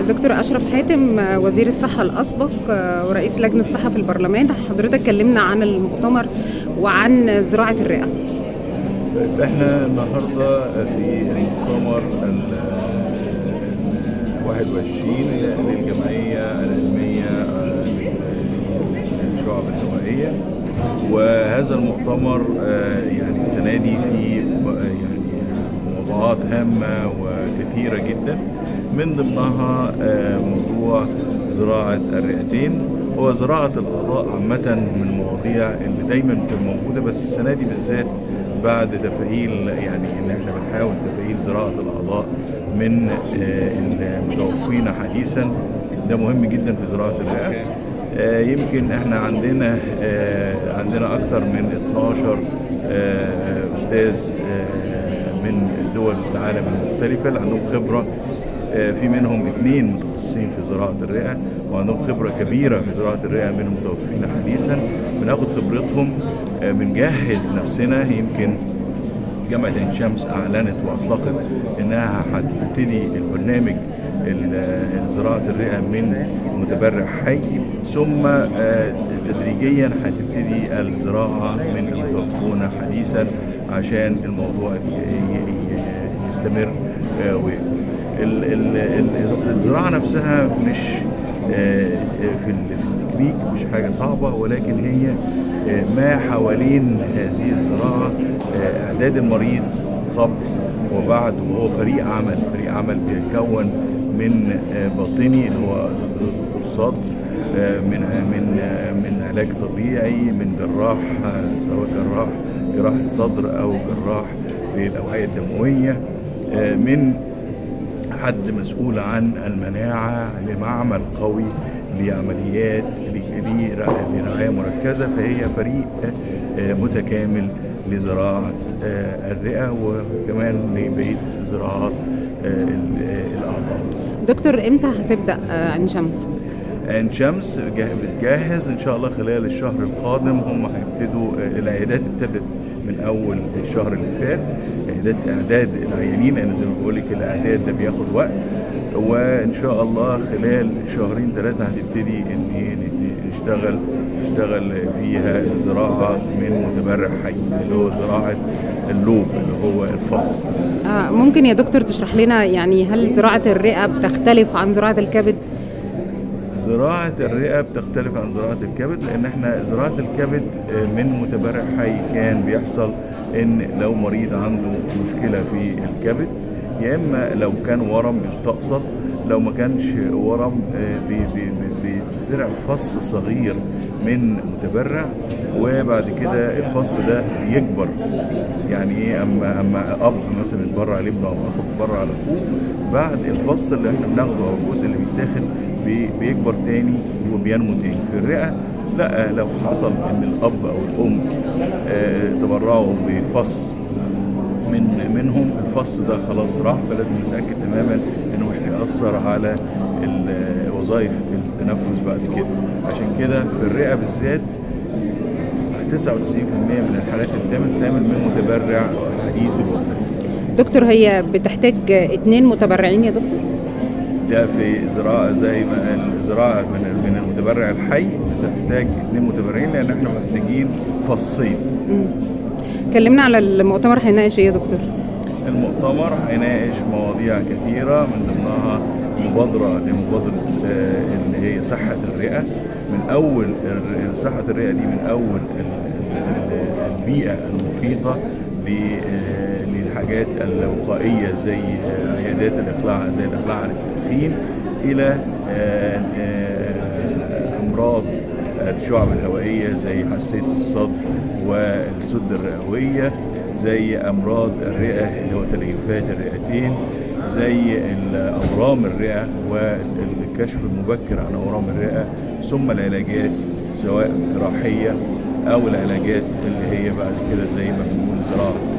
دكتور أشرف حاتم وزير الصحة الأسبق ورئيس لجنة الصحة في البرلمان حضرتك كلمنا عن المؤتمر وعن زراعة الرئة احنا النهارده في المؤتمر ال 21 للجمعية العلمية للشعب الهوائية وهذا المؤتمر يعني السنة دي فيه يعني موضوعات هامة وكثيرة جدا من ضمنها موضوع زراعة الرئتين هو زراعة الأعضاء عامة من المواضيع اللي دايما بتبقى موجودة بس السنة دي بالذات بعد تفعيل يعني ان احنا بنحاول تفعيل زراعة الأعضاء من المتوفين حديثا ده مهم جدا في زراعة الرئة يمكن احنا عندنا عندنا اكثر من 12 استاذ من دول العالم المختلفة اللي عندهم خبرة في منهم اثنين متخصصين في زراعة الرئة وعندهم خبرة كبيرة في زراعة الرئة من المتوفين حديثا بناخد خبرتهم بنجهز نفسنا يمكن جامعة عين شمس أعلنت وأطلقت إنها هتبتدي البرنامج زراعة الرئة من متبرع حي ثم تدريجيا هتبتدي الزراعة من المتوفون حديثا عشان الموضوع يستمر ويكبر الزراعة نفسها مش في التكنيك مش حاجة صعبة ولكن هي ما حوالين هذه الزراعة إعداد المريض قبل وبعد وهو فريق عمل فريق عمل بيتكون من باطني اللي هو الصدر من من من علاج طبيعي من جراح سواء جراح جراحة صدر أو جراح للأوعية الدموية من حد مسؤول عن المناعة لمعمل قوي لعمليات لرعاية مركزة فهي فريق متكامل لزراعة الرئة وكمان لبقية زراعات الأعضاء دكتور امتى هتبدأ عين شمس؟ عين شمس بتجهز ان شاء الله خلال الشهر القادم هم هيبتدوا العيادات ابتدت من اول الشهر اللي فات اعداد اعداد العيانين انا زي ما بقول لك الاعداد ده بياخد وقت وان شاء الله خلال شهرين ثلاثه هتبتدي ان نشتغل نشتغل فيها زراعه من متبرع حي اللي هو زراعه اللوب اللي هو الفص آه ممكن يا دكتور تشرح لنا يعني هل زراعه الرئه بتختلف عن زراعه الكبد؟ زراعة الرئة بتختلف عن زراعة الكبد لأن احنا زراعة الكبد من متبرع حي كان بيحصل إن لو مريض عنده مشكلة في الكبد يا إما لو كان ورم يستقصد لو ما كانش ورم بيزرع فص صغير من متبرع وبعد كده الفص ده يكبر يعني ايه اما اما اب مثلا يتبرع على ابنه او اخ يتبرع على اخوه بعد الفص اللي احنا بناخده او الجزء اللي بيتاخد بيكبر تاني وبينمو تاني في الرئه لا لو حصل ان الاب او الام اه تبرعوا بفص من منهم الفص ده خلاص راح فلازم نتاكد تماما انه مش هياثر على وظائف التنفس بعد كده عشان كده في الرئه بالذات 99% من الحالات اللي بتعمل بتعمل من متبرع حديث الوفاه دكتور هي بتحتاج اثنين متبرعين يا دكتور؟ ده في زراعه زي ما الزراعه من من المتبرع الحي بتحتاج اثنين متبرعين لان احنا محتاجين فصين. كلمنا على المؤتمر هيناقش ايه يا دكتور؟ المؤتمر هيناقش مواضيع كثيره من ضمنها مبادره لمبادره اللي هي صحه الرئه من اول صحه الرئه دي من اول البيئه المحيطه للحاجات الوقائيه زي عيادات الاقلاع زي الاقلاع عن التدخين الى امراض الشعب الهوائيه زي حساسيه الصدر والسده الرئويه زي امراض الرئه اللي هو تليفات الرئتين زي اورام الرئه والكشف المبكر عن اورام الرئه ثم العلاجات سواء جراحيه او العلاجات اللي هي بعد كده زي ما بنقول زراعه